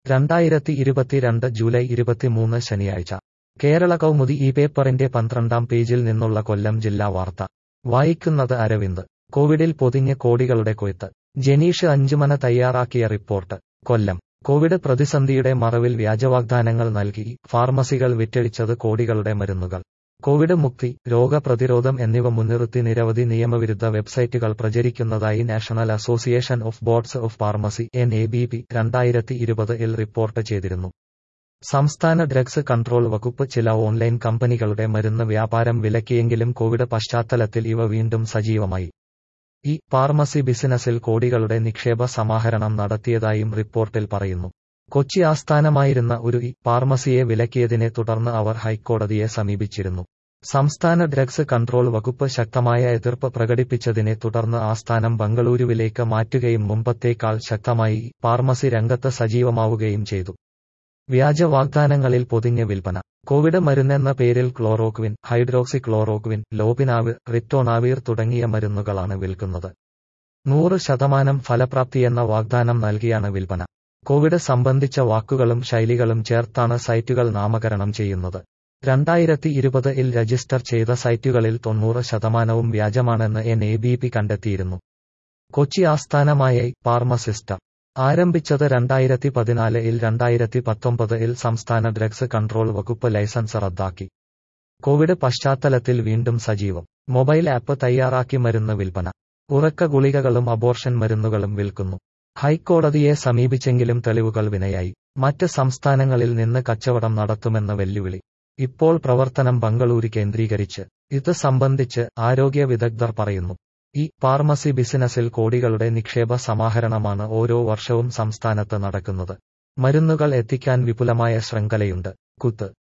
രണ്ടായിരത്തി ഇരുപത്തിരണ്ട് ജൂലൈ ഇരുപത്തിമൂന്ന് ശനിയാഴ്ച കേരള കൗമുദി ഈ പേപ്പറിന്റെ പന്ത്രണ്ടാം പേജിൽ നിന്നുള്ള കൊല്ലം ജില്ലാ വാർത്ത വായിക്കുന്നത് അരവിന്ദ് കോവിഡിൽ പൊതിഞ്ഞ് കോടികളുടെ കൊയ്ത്ത് ജനീഷ് അഞ്ചുമന തയ്യാറാക്കിയ റിപ്പോർട്ട് കൊല്ലം കോവിഡ് പ്രതിസന്ധിയുടെ മറവിൽ വ്യാജവാഗ്ദാനങ്ങൾ നൽകി ഫാർമസികൾ വിറ്റഴിച്ചത് കോടികളുടെ മരുന്നുകൾ കോവിഡ് മുക്തി രോഗപ്രതിരോധം എന്നിവ മുൻനിർത്തി നിരവധി നിയമവിരുദ്ധ വെബ്സൈറ്റുകൾ പ്രചരിക്കുന്നതായി national association of boards of pharmacy N A B P രണ്ടായിരത്തി ഇരുപത് ഇൽ റിപ്പോർട്ട് ചെയ്തിരുന്നു സംസ്ഥാന ഡ്രഗ്സ് കൺട്രോൾ വകുപ്പ് ചില ഓൺലൈൻ കമ്പനികളുടെ മരുന്ന് വ്യാപാരം വിലക്കിയെങ്കിലും കോവിഡ് പശ്ചാത്തലത്തിൽ ഇവ വീണ്ടും സജീവമായി ഈ ഫാർമസി ബിസിനസിൽ കോടികളുടെ നിക്ഷേപ സമാഹരണം നടത്തിയതായും റിപ്പോർട്ടിൽ പറയുന്നു കൊച്ചി ആസ്ഥാനമായിരുന്ന ഒരു ഇ ഫാർമസിയെ വിലക്കിയതിനെ തുടർന്ന് അവർ ഹൈക്കോടതിയെ സമീപിച്ചിരുന്നു സംസ്ഥാന ഡ്രഗ്സ് കൺട്രോൾ വകുപ്പ് ശക്തമായ എതിർപ്പ് പ്രകടിപ്പിച്ചതിനെ തുടർന്ന് ആസ്ഥാനം ബംഗളൂരുവിലേക്ക് മാറ്റുകയും മുമ്പത്തേക്കാൾ ശക്തമായി ഫാർമസി രംഗത്ത് സജീവമാവുകയും ചെയ്തു വ്യാജ വാഗ്ദാനങ്ങളിൽ പൊതിഞ്ഞ വിൽപ്പന കോവിഡ് മരുന്നെന്ന പേരിൽ chloroquine hydroxy chloroquine lopinavir ritonavir തുടങ്ങിയ മരുന്നുകളാണ് വിൽക്കുന്നത് നൂറ് ശതമാനം ഫലപ്രാപ്തിയെന്ന വാഗ്ദാനം നൽകിയാണ് വിൽപ്പന കോവിഡ് സംബന്ധിച്ച വാക്കുകളും ശൈലികളും ചേർത്താണ് സൈറ്റുകൾ നാമകരണം ചെയ്യുന്നത് രണ്ടായിരത്തി ഇരുപത് ഇൽ രജിസ്റ്റർ ചെയ്ത സൈറ്റുകളിൽ തൊണ്ണൂറ് ശതമാനവും വ്യാജമാണെന്ന് എൻ എ ബി പി കണ്ടെത്തിയിരുന്നു കൊച്ചി ആസ്ഥാനമായ ഫാർമസിസ്റ്റ ആരംഭിച്ചത് രണ്ടായിരത്തി പതിനാല് ഇൽ രണ്ടായിരത്തി പത്തൊമ്പത് ഇൽ സംസ്ഥാന ഡ്രഗ്സ് കൺട്രോൾ വകുപ്പ് ലൈസൻസ് റദ്ദാക്കി കോവിഡ് പശ്ചാത്തലത്തിൽ വീണ്ടും സജീവം മൊബൈൽ ആപ്പ് തയ്യാറാക്കി മരുന്ന് വിൽപ്പന ഉറക്ക ഗുളികകളും അബോർഷൻ മരുന്നുകളും വിൽക്കുന്നു ഹൈക്കോടതിയെ സമീപിച്ചെങ്കിലും തെളിവുകൾ വിനയായി മറ്റ് സംസ്ഥാനങ്ങളിൽ നിന്ന് കച്ചവടം നടത്തുമെന്ന വെല്ലുവിളി ഇപ്പോൾ പ്രവർത്തനം ബംഗളൂരു കേന്ദ്രീകരിച്ച് ഇത് സംബന്ധിച്ച് ആരോഗ്യ വിദഗ്ധർ പറയുന്നു ഈ ഫാർമസി ബിസിനസിൽ കോടികളുടെ നിക്ഷേപ സമാഹരണമാണ് ഓരോ വർഷവും സംസ്ഥാനത്ത് നടക്കുന്നത് മരുന്നുകൾ എത്തിക്കാൻ വിപുലമായ ശൃംഖലയുണ്ട് കുത്ത്